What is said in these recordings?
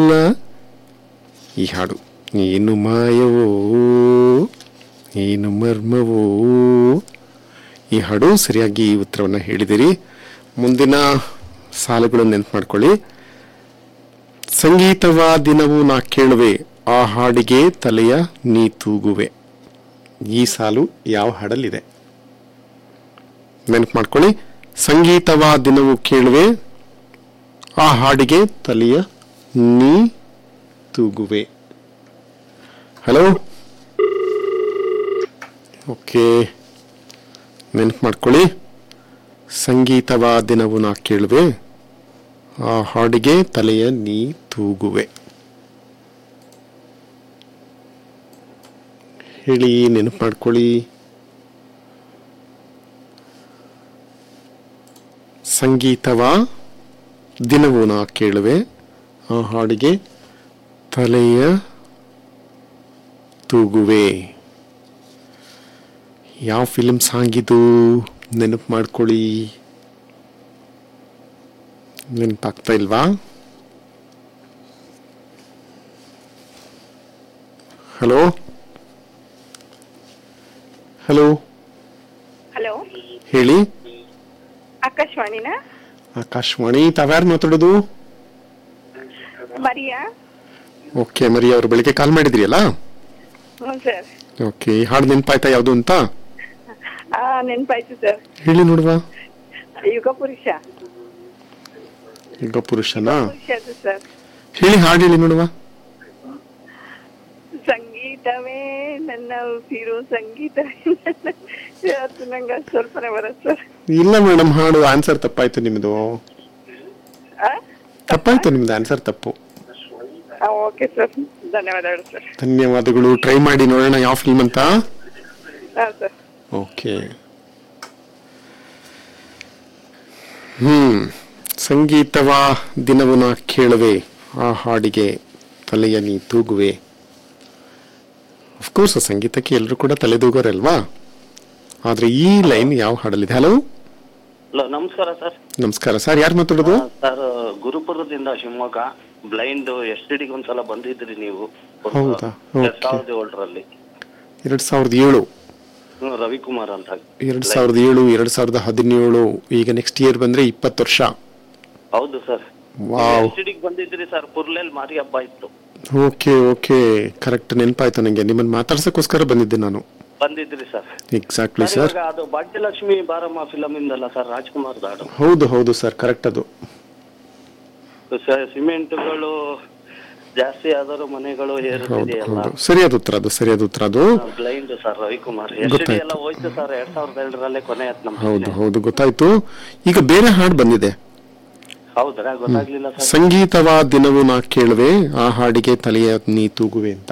ಇಲ್ಲ ಈ ಹಾಡು ಏನು ಮಾಯವೋ ಏನು ಮರ್ಮವೋ ಈ ಹಾಡು ಸರಿಯಾಗಿ ಉತ್ತರವನ್ನು ಹೇಳಿದಿರಿ ಮುಂದಿನ ಸಾಲುಗಳನ್ನು ನೆನಪು ಮಾಡ್ಕೊಳ್ಳಿ ಸಂಗೀತವ ದಿನವೂ ನಾ ಕೇಳುವೆ ಆ ಹಾಡಿಗೆ ತಲೆಯ ನೀ ತೂಗುವೆ ಈ ಸಾಲು ಯಾವ ಹಾಡಲ್ಲಿದೆ ನೆನಪು ಮಾಡ್ಕೊಳ್ಳಿ ಸಂಗೀತವ ದಿನವೂ ಕೇಳುವೆ ಆ ಹಾಡಿಗೆ ತಲೆಯ ನೀ ತೂಗುವೆ ಹಲೋ ಓಕೆ ನೆನಪು ಮಾಡ್ಕೊಳ್ಳಿ ಸಂಗೀತವ ದಿನವೂ ನಾ ಕೇಳುವೆ ಆ ಹಾಡಿಗೆ ತಲೆಯ ನೀ ತೂಗುವೆ ಹೇಳಿ ನೆನಪು ಮಾಡ್ಕೊಳ್ಳಿ ಸಂಗೀತವ ದಿನವೂ ನಾ ಕೇಳುವೆ ಆ ಹಾಡಿಗೆ ತಲೆಯ ತೂಗುವೆ ಯಾವ ಫಿಲ್ಮ್ ಸಾಂಗ್ ಇದು ನೆನಪು ಮಾಡ್ಕೊಳ್ಳಿ ನೆನಪಾಗ್ತಾ ಇಲ್ವಾ ಹಲೋ ಹಲೋ ಹಲೋ ಹೇಳಿ ಆಕಾಶವಾಣಿನ ಆಕಾಶವಾಣಿ ತಾವ್ಯಾರು ಮಾತಾಡೋದು ಮರಿಯಾ ಓಕೆ ಮರಿ ಅವರು ಬೆಳಿಗ್ಗೆ ಕಾಲ್ ಮಾಡಿದ್ರಿ ಅಲ್ಲ ಹ್ಞೂ ಸರ್ ಓಕೆ ಈ ಹಾಡು ನೆನಪಾಯ್ತಾ ಯಾವುದು ಅಂತ ಆ ನೆನಪಾಯ್ತು ಸರ್ ಹೇಳಿ ನೋಡುವ ಯುಗ ಪುರುಷ ಈಗ ಪುರುಷನಾ ಪುರುಷ ಅದು ಸರ್ ಹೇಳಿ ಹಾಡು ಹೇಳಿ ನೋಡುವ ಸಂಗೀತವೇ ನನ್ನ ಉಸಿರು ಸಂಗೀತವೇ ನನ್ನ ಅದು ನಂಗೆ ಸ್ವಲ್ಪನೇ ಬರುತ್ತೆ ಸರ್ ಇಲ್ಲ ಮೇಡಮ್ ಹಾಡು ಆನ್ಸರ್ ತಪ್ಪಾಯ್ತು ನಿಮ್ದು ಆ? ತಪ್ಪಾಯ್ತು ನಿಮ್ದು ಆನ್ಸರ್ ತಪ್ಪು ಆ, ಓಕೆ ಸರ್ ಧನ್ಯವಾದಗಳು ಸರ್ ಧನ್ಯವಾದಗಳು ಟ್ರೈ ಮಾಡಿ ನೋಡೋಣ ಯಾವ ಫಿಲ್ಮ್ ಅಂತ ಹಾಂ ಸರ್ ಓಕೆ ಹ್ಮ್ ಸಂಗೀತವ ದಿನವನ ಕೇಳುವೆ ಆ ಹಾಡಿಗೆ ತಲೆಯ ನೀ ತೂಗುವೆ ಅಫ್ಕೋರ್ಸ್ ಸಂಗೀತಕ್ಕೆ ಎಲ್ಲರೂ ಕೂಡ ತಲೆದೂಗೋರಲ್ವಾ ಆದ್ರೆ ಈ ಲೈನ್ ಯಾವ ಹಾಡಲ್ಲಿದೆ ಹಲೋ ಹಲೋ ನಮಸ್ಕಾರ ಸರ್ ನಮಸ್ಕಾರ ಸರ್ ಯಾರು ಮಾತಾಡೋದು ಸರ್ ಗುರುಪುರದಿಂದ ಶಿವಮೊಗ್ಗ ಬ್ಲೈಂಡ್ ಎಸ್ ಡಿ ಒಂದ್ಸಲ ಬಂದಿದ್ರಿ ನೀವು ಹೌದಾ? ಎರಡ್ Okay. ಸಾವಿರದ ಏಳರಲ್ಲಿ ಎರಡ್ ಸಾವಿರದ ಏಳು ಹ್ಮ್, ರವಿಕುಮಾರ್ ಅಂತ ಎರಡ್ ಸಾವಿರದ ಏಳು ಎರಡ್ ಸಾವಿರದ ಹದಿನೇಳು ಈಗ ನೆಕ್ಸ್ಟ್ ಇಯರ್ ಬಂದ್ರೆ ಇಪ್ಪತ್ತು ವರ್ಷ ಹೌದು ಸರ್ ವಾವ್ ಎಸ್ ಡಿ ಬಂದಿದ್ರಿ ಸರ್ ಪುರ್ಲೆಲ್ ಮಾರಿ ಹಬ್ಬ ಇತ್ತು ಓಕೆ ಓಕೆ ಕರೆಕ್ಟ್ ನೆನಪಾಯ್ತು ನನಗೆ ನಿಮ್ಮನ್ನ ಮಾತಾಡ್ಸಕ್ಕೋಸ್ಕರ ಬಂದಿದ್ದೆ ನಾನು ಬಂದಿದ್ರಿ ಸರ್ ಎಕ್ಸಾಕ್ಟ್ಲಿ ಸರ್ ಸರ್ ಇವಾಗ ಅದು ಭಾಗ್ಯಲಕ್ಷ್ಮಿ ಬಾರಮ್ಮ ಫಿಲಮ್ ಇಂದಲ್ಲ ಸರ್ ರಾಜ್ಕುಮಾರ್ ಹಾಡು ಹೌದು ಹೌದು ಸರ್ ಕರೆಕ್ಟ್ ಅದು ಸ- ಸಿಮೆಂಟ್ಗಳು ಜಾಸ್ತಿ ಆದರೂ ಮನೆಗಳು ಹೌದು ಏರುತ್ತಿದೆಯಲ್ಲ ಹೌದು ಸರಿಯಾದ ಉತ್ತರ ಅದು ಸರಿಯಾದ ಉತ್ತರ ಅದು blind sir Ravikumar S D ಗೊತ್ತಾಯ್ತು. ಎಲ್ಲ ಹೋಯ್ತು ಸರ್ ಎರಡ್ ಸಾವಿರದ ಏಳರಲ್ಲೇ ಕೊನೆ ಆಯ್ತು ನಮ್ಮ ಹೌದು ಹೌದು ಗೊತ್ತಾಯ್ತು ಈಗ ಬೇರೆ ಹಾಡು ಬಂದಿದೆ ಹೌದ್ರಾ ಗೊತ್ತಾಗ್ಲಿಲ್ಲ ಸರ್ ಸಂಗೀತವ ದಿನವೂ ನಾ ಕೇಳುವೆ ಆ ಹಾಡಿಗೆ ತಲೆಯ ನೀ ತೂಗುವೆ ಅಂತ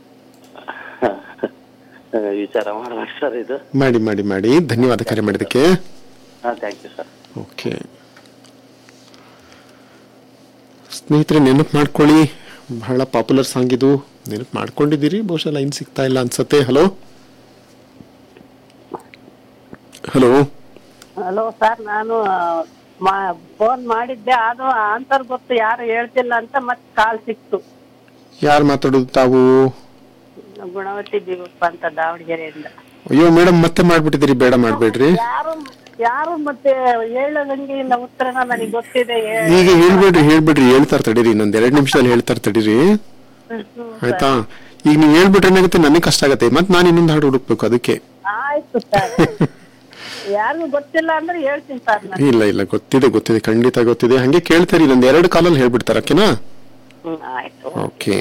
ವಿಚಾರ ಮಾಡ್ಬೇಕು ಸರ್ ಇದು ಮಾಡಿ ಮಾಡಿ ಮಾಡಿ ಧನ್ಯವಾದ ಕರೆ ಮಾಡಿದಕ್ಕೆ ಹಾ ಥ್ಯಾಂಕ್ ಯು ಸರ್ ಓಕೆ ಸ್ನೇಹಿತರೆ ನೆನಪು ಮಾಡ್ಕೊಳ್ಳಿ ಬಹಳ ಪಾಪ್ಯುಲರ್ ಸಾಂಗ್ ಇದು ನೆನಪು ಮಾಡ್ಕೊಂಡಿದ್ದೀರಿ ಬಹುಶಃ ಲೈನ್ ಸಿಗ್ತಾ ಇಲ್ಲ ಅನ್ಸತ್ತೆ ಹಲೋ ಹಲೋ ಹಲೋ ಸರ್ ನಾನು ಫೋನ್ ಮಾಡಿದ್ದೆ ಅದು ಆನ್ಸರ್ ಗೊತ್ತು ಯಾರು ಹೇಳ್ತಿಲ್ಲ ಅಂತ ಮತ್ತೆ ಕಾಲ್ ಸಿಕ್ತು ಯಾರು ಮಾತಾಡೋದು ತಾವು ಗುಣವತಿ ಜೀವಪ್ಪ ಅಂತ ದಾವಣಗೆರೆಯಿಂದ ಅಯ್ಯೋ ಮೇಡಮ್ ಮತ್ತೆ ಮಾಡ್ಬಿಟ್ಟಿದ್ದೀರಿ ಬೇಡ ಮಾಡ್ಬೇಡ್ರಿ ಯಾರು ಯಾರು ಮತ್ತೆ ಹೇಳದಂಗೆ ಇಲ್ಲ ಉತ್ತರನ ನನಗೆ ಗೊತ್ತಿದೆ ಹೇ- ಈಗ ಹೇಳ್ಬೇಡ್ರಿ ಹೇಳ್ಬಿಡ್ರಿ ಹೇಳ್ತಾರ ತಡೀರಿ ಇನ್ನೊಂದ್ ಎರಡ್ ನಿಮಿಷದಲ್ಲಿ ಹೇಳ್ತಾರ ತಡೀರಿ ಹ್ಮ್, ಆಯ್ತಾ ಈಗ ನೀವು ಹೇಳ್ಬಿಟ್ರೆ ಏನಾಗುತ್ತೆ ನನಗೆ ಕಷ್ಟ ಆಗತ್ತೆ ಮತ್ತೆ ನಾನು ಇನ್ನೊಂದು ಹಾಡು ಹುಡುಕ್ಬೇಕು ಅದಕ್ಕೆ ಆಯ್ತು ಸರ್ ಯಾರಿಗೂ ಗೊತ್ತಿಲ್ಲ ಅಂದ್ರೆ ಹೇಳ್ತೀನಿ ಸರ್ ನಾನು ಇಲ್ಲ ಇಲ್ಲ ಗೊತ್ತಿದೆ ಗೊತ್ತಿದೆ ಖಂಡಿತ ಗೊತ್ತಿದೆ ಹಂಗೆ ಕೇಳ್ತಾರಿ ಇನ್ನೊಂದ್ ಎರಡು ಕಾಲಲ್ಲಿ ಹೇಳ್ಬಿಡ್ತಾರ ಓಕೆನಾ ಹ್ಮ್, ಆಯ್ತು ಓಕೆ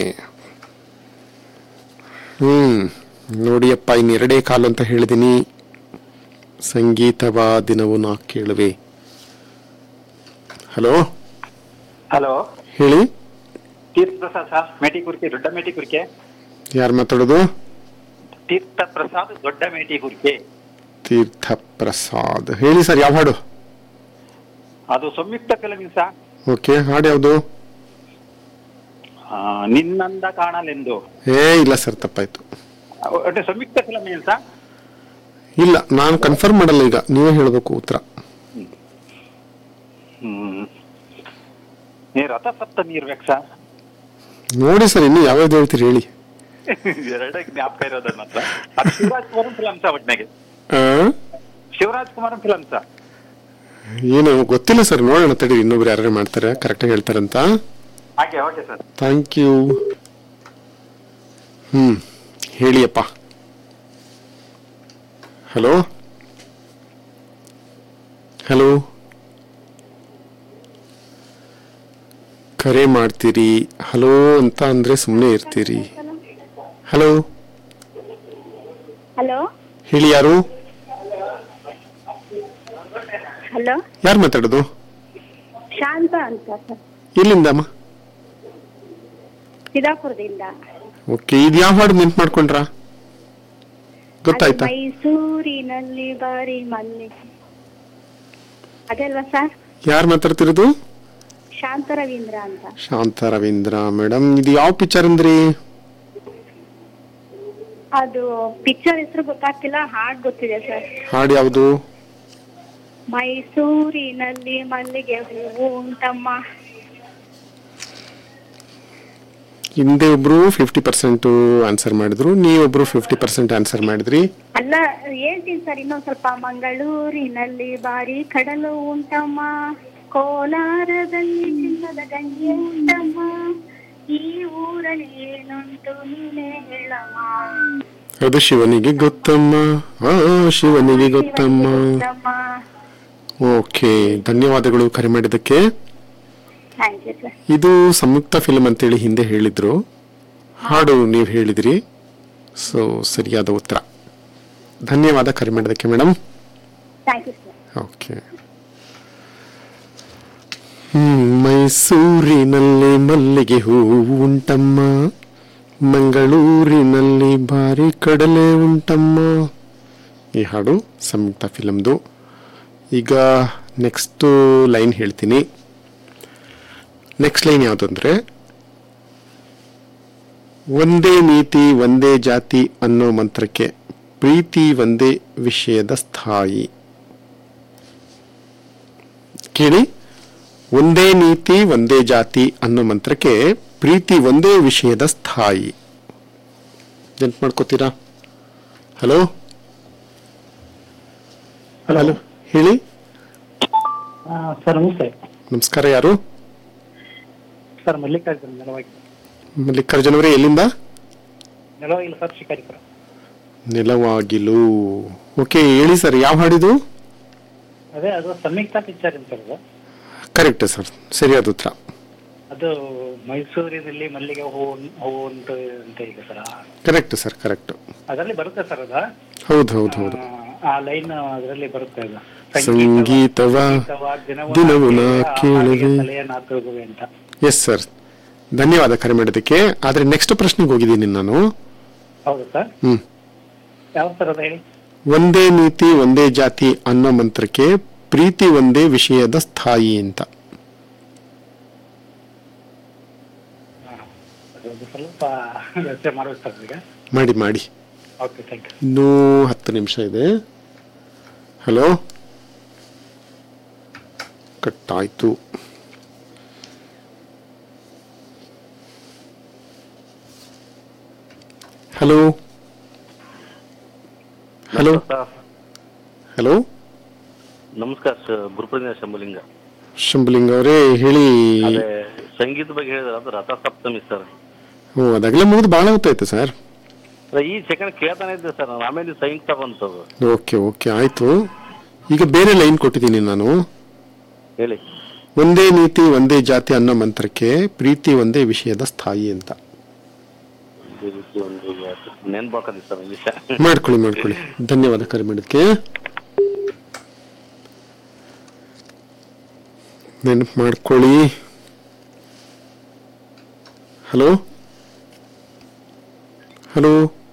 ಹ್ಮ್ ನೋಡಿಯಪ್ಪ ಇನ್ನೆರಡೇ ಕಾಲು ಅಂತ ಹೇಳಿದೀನಿ ಸಂಗೀತವ ದಿನವೂ ನಾ ಕೇಳುವೆ ಹಲೋ ಹಲೋ ಹೇಳಿ ತೀರ್ಥ ಪ್ರಸಾದ್ ಸರ್ ಮೇಟಿ ಕುರ್ಕೆ ದೊಡ್ಡ ಮೇಟಿ ಕುರ್ಕೆ ಯಾರು ಮಾತಾಡೋದು ತೀರ್ಥ ಪ್ರಸಾದ್ ದೊಡ್ಡ ಮೇಟಿ ಕುರ್ಕೆ ತೀರ್ಥ ಪ್ರಸಾದ್ ಹೇಳಿ ಸರ್ ಯಾವ ಹಾಡು ಅದು ಸಂಯುಕ್ತ ಫಿಲಮಿನ್ ಸರ್ ಓಕೆ ಹಾಡು ಯಾವುದು ಆ, ನಿನ್ನಂದ ಕಾಣಲೆಂದು ಏ ಇಲ್ಲ ಸರ್ ತಪ್ಪಾಯ್ತು ಒಟ್ಟು ಸಂಯುಕ್ತ ಫಿಲಮಿನ್ ಸರ್ ಇಲ್ಲ ನಾನು ಕನ್ಫರ್ಮ್ ಮಾಡಲ್ಲ ಈಗ ನೀವೇ ಹೇಳಬೇಕು ಉತ್ತರ ಹ್ಮ್ ನೀ ರಥ ಸಪ್ತಮಿ ಇರ್ಬೇಕು ಸರ್ ನೋಡಿ ಸರ್ ಇನ್ನು ಯಾವ್ಯಾವ್ದು ಹೇಳ್ತೀರಿ ಹೇಳಿ ಎರಡೇ ಜ್ಞಾಪಕ ಇರೋದ ಮಾತ್ರ ಅದು ಶಿವರಾಜ್ ಕುಮಾರ್ ಫಿಲಮ್ಸ ಒಟ್ನಾಗೆ ಆ? ಶಿವರಾಜ್ ಕುಮಾರ್ ಫಿಲಮ್ಸ ಏನು ಗೊತ್ತಿಲ್ಲ ಸರ್ ನೋಡೋಣ ತಡಿ ಇನ್ನೊಬ್ರು ಯಾರು ಮಾಡ್ತಾರೆ ಕರೆಕ್ಟಾಗಿ ಹೇಳ್ತಾರಂತ ಹಾಗೆ ಓಕೆ ಸರ್ ಥ್ಯಾಂಕ್ ಯು ಹ್ಮ್ ಹೇಳಿಯಪ್ಪ ಹಲೋ ಹಲೋ ಕರೆ ಮಾಡ್ತೀರಿ ಹಲೋ ಅಂತ ಅಂದ್ರೆ ಸುಮ್ಮನೆ ಇರ್ತೀರಿ ಹಲೋ ಹಲೋ ಹೇಳಿ ಯಾರು ಹಲೋ ಯಾರು ಮಾತಾಡೋದು ಶಾಂತ ಅಂತ ಸರ್ ಎಲ್ಲಿಂದಮ್ಮ ಸಿದ್ದಾಪುರದಿಂದ ಓಕೆ ಇದು ಯಾವ ಹಾಡು ನೆನ್ಪು ಮಾಡ್ಕೊಂಡ್ರಾ ಗೊತ್ತಾಯ್ತಾ ಅದು ಮೈಸೂರಿನಲ್ಲಿ ಬಾರಿ ಮಲ್ಲಿಗೆ ಅದಲ್ವಾ ಸರ್ ಯಾರು ಮಾತಾಡ್ತಿರೋದು ಶಾಂತ ರವೀಂದ್ರ ಅಂತ ಶಾಂತ ರವೀಂದ್ರ ಮೇಡಮ್ ಇದು ಯಾವ ಪಿಕ್ಚರ್ ಅಂದ್ರಿ ಅದು ಪಿಕ್ಚರ್ ಹೆಸರು ಗೊತ್ತಾಗ್ತಿಲ್ಲ ಹಾಡ್ ಗೊತ್ತಿದೆ ಸರ್ ಹಾಡು ಯಾವುದು ಮೈಸೂರಿನಲ್ಲಿ ಮಲ್ಲಿಗೆ ಹೂವು ಉಂಟಮ್ಮ ಹಿಂದೆ ಒಬ್ರು ಫಿಫ್ಟಿ ಪರ್ಸೆಂಟ್ ಆನ್ಸರ್ ಮಾಡಿದ್ರು ನೀವೊಬ್ರು ಫಿಫ್ಟಿ ಪರ್ಸೆಂಟ್ ಆನ್ಸರ್ ಮಾಡಿದ್ರಿ ಅಲ್ಲ ಹೇಳ್ತೀನಿ ಸರ್ ಇನ್ನೊಂದ್ ಸ್ವಲ್ಪ ಮಂಗಳೂರಿನಲ್ಲಿ ಬಾರಿ ಕಡಲು ಉಂಟಮ್ಮ ಕೋಲಾರದಲ್ಲಿ ಚಿನ್ನದ ಗಂಗೆ ಉಂಟಮ್ಮ ಈ ಊರಲ್ಲಿ ಏನುಂಟು ನೀನೇ ಹೇಳಮ್ಮ ಅದು ಶಿವನಿಗೆ ಗೊತ್ತಮ್ಮ ಆ ಶಿವನಿಗೆ ಗೊತ್ತಮ್ಮ ಗೊತ್ತಮ್ಮ ಓಕೆ ಧನ್ಯವಾದಗಳು ಕರೆ ಮಾಡಿದ್ದಕ್ಕೆ ಥ್ಯಾಂಕ್ ಯು ಸರ್ ಇದು ಸಂಯುಕ್ತ ಫಿಲ್ಮ್ ಅಂತೇಳಿ ಹಿಂದೆ ಹೇಳಿದ್ರು ಹಾಡು ನೀವು ಹೇಳಿದ್ರಿ ಸೊ ಸರಿಯಾದ ಉತ್ತರ ಧನ್ಯವಾದ ಕರೆ ಮಾಡಿದ್ದಕ್ಕೆ madam thank you sir okay ಹ್ಮ್, ಮೈಸೂರಿನಲ್ಲಿ ಮಲ್ಲಿಗೆ ಹೂವು ಉಂಟಮ್ಮ ಮಂಗಳೂರಿನಲ್ಲಿ ಭಾರಿ ಕಡಲೆ ಉಂಟಮ್ಮ ಈ ಹಾಡು ಸಂಯುಕ್ತ ಫಿಲಮ್ದು ಈಗ ನೆಕ್ಸ್ಟ್ ಲೈನ್ ಹೇಳ್ತೀನಿ ನೆಕ್ಸ್ಟ್ ಲೈನ್ ಯಾವುದು ಅಂದರೆ ಒಂದೇ ನೀತಿ ಒಂದೇ ಜಾತಿ ಅನ್ನೋ ಮಂತ್ರಕ್ಕೆ ಪ್ರೀತಿ ಒಂದೇ ವಿಷಯದ ಸ್ಥಾಯಿ ಕೇಳಿ ಒಂದೇ ನೀತಿ ಒಂದೇ ಜಾತಿ ಅನ್ನೋ ಮಂತ್ರಕ್ಕೆ ಪ್ರೀತಿ ಒಂದೇ ವಿಷಯದ ಸ್ಥಾಯಿ ನೆನ್ಪು ಮಾಡ್ಕೋತೀರಾ ಹಲೋ ಹಲೋ ಹೇಳಿ ಸರ್ ನಮಸ್ತೆ ನಮಸ್ಕಾರ ಯಾರು ಸರ್ ಮಲ್ಲಿಕಾರ್ಜುನ್ ನೆಲವಾಗಿ ಮಲ್ಲಿಕಾರ್ಜುನ್ ಅವರೇ ಎಲ್ಲಿಂದ ನೆಲವಾಗಿಲ್ಲ ಸರ್ ಶಿಕಾರಿಪುರ ನೆಲವಾಗಿಲು ಓಕೆ ಹೇಳಿ ಸರ್ ಯಾವ ಹಾಡಿದು ಅದೇ ಅದು ಸಂಯುಕ್ತ ಪಿಕ್ಚರ್ ಅಂತ ಅದು ಕರೆಕ್ಟ್ ಸರ್ ಸರಿಯಾದ ಉತ್ತರ ಅದು ಮೈಸೂರಿನಲ್ಲಿ ಮಲ್ಲಿಗೆ ಹೂವು ಹೂವು ಉಂಟು ಅಂತ ಇದೆ ಸರ್ ಕರೆಕ್ಟ್ ಸರ್ ಕರೆಕ್ಟ್ ಅದರಲ್ಲಿ ಬರುತ್ತೆ ಸರ್ ಅದ ಹೌದು ಹೌದು ಹೌದು ಆ ಲೈನ್ ಅದರಲ್ಲಿ ಬರುತ್ತೆ ಅದು ಸಂಗೀತವ ಸಂಗೀತವ ದಿನವೂ ದಿನವೂ ನಾ ನಾ ಕೇಳುವೆ, ಕೇಳುವೆ. ತಲೆಯ ನಾ ತೂಗುವೆ ಅಂತ ಎಸ್ ಸರ್ ಧನ್ಯವಾದ ಕರೆ ಮಾಡಿದ್ದಕ್ಕೆ ಆದ್ರೆ ನೆಕ್ಸ್ಟ್ ಪ್ರಶ್ನೆಗೆ ಹೋಗಿದ್ದೀನಿ ನಾನು ಹೌದು ಸರ್ ಹ್ಮ್ ಯಾವ ಸರ್ ಅದು ಹೇಳಿ ಒಂದೇ ನೀತಿ ಒಂದೇ ಜಾತಿ ಅನ್ನೋ ಮಂತ್ರಕ್ಕೆ ಪ್ರೀತಿ ಒಂದೇ ವಿಷಯದ ಸ್ಥಾಯಿ ಅಂತ ಅದು ಸ್ವಲ್ಪ ಯೋಚನೆ ಮಾಡ್ಬೇಕು ಸರ್ ಈಗ ಮಾಡಿ ಮಾಡಿ ಓಕೆ ಥ್ಯಾಂಕ್ ಯು ಇನ್ನೂ ಹತ್ತು ನಿಮಿಷ ಇದೆ ಹಲೋ ಕಟ್ಟಾಯ್ತು ಹಲೋ ಹಲೋ ಹಲೋ ನಮಸ್ಕಾರ ಸರ್ ಗುರುಪ್ರಜ್ಞ ಶಂಭುಲಿಂಗ ಶಂಭುಲಿಂಗ ಅವರೇ ಹೇಳಿ ಅದೇ ಸಂಗೀತ ಬಗ್ಗೆ ಹೇಳಿದ್ರೆ ಅದು ರಥ ಸಪ್ತಮಿ ಸರ್ ಓ ಅದಾಗಲೇ ಮುಗಿದು ಭಾಳ ಹೊತ್ತಾಯ್ತು ಸರ್ ಅದೇ ಈ ಸೆಕೆಂಡ್ ಕೇಳ್ತಾನೆ ಇದ್ದೆ ಸರ್ ನಾನು ಆಮೇಲೆ ಸಂಯುಕ್ತ ಬಂತದು ಓಕೆ ಓಕೆ ಆಯ್ತು ಈಗ ಬೇರೆ ಲೈನ್ ಕೊಟ್ಟಿದ್ದೀನಿ ನಾನು ಹೇಳಿ ಒಂದೇ ನೀತಿ ಒಂದೇ ಜಾತಿ ಅನ್ನೋ ಮಂತ್ರಕ್ಕೆ ಪ್ರೀತಿ ಒಂದೇ ವಿಷಯದ ಸ್ಥಾಯಿ ಅಂತ ಈ ರೀತಿ ಒಂದು ನೆನ್ಪಾಕದಿ ಸರ್ ಈ ವಿಷಯ ಮಾಡ್ಕೊಳ್ಳಿ ಮಾಡ್ಕೊಳ್ಳಿ ಧನ್ಯವಾದ ಕರೆ ಮಾಡಿದ್ಕೆ ನೆನಪು ಮಾಡ್ಕೊಳ್ಳಿ ಹಲೋ ಹಲೋ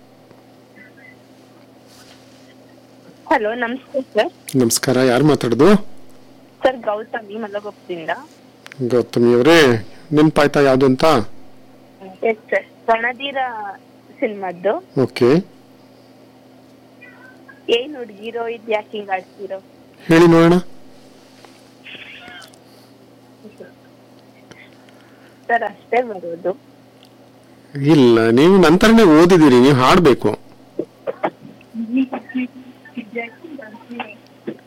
ಹಲೋ ನಮಸ್ತೆ ಸರ್ ನಮಸ್ಕಾರ ಯಾರು ಮಾತಾಡೋದು ಸರ್ ಗೌತಮಿ ಮಲಗೊಪ್ಪದಿಂದ ಗೌತಮಿ ಅವರೇ ನೆನಪಾಯ್ತಾ ಯಾವುದು ಅಂತ ಎಸ್ ಸರ್ ರಣಧೀರ ಸಿನಿಮಾದ್ದು ಓಕೆ ಏನ್ ಹುಡ್ಗಿರೋ ಇದ್ ಯಾಕೆ ಹಿಂಗ್ ಆಡ್ತಿರೋ ಹೇಳಿ ನೋಡೋಣ ಸರ್ ಅಷ್ಟೇ ಬರೋದು ಇಲ್ಲ ನೀವು ನಂತರನೇ ಓದಿದಿರಿ ನೀವು ಹಾಡಬೇಕು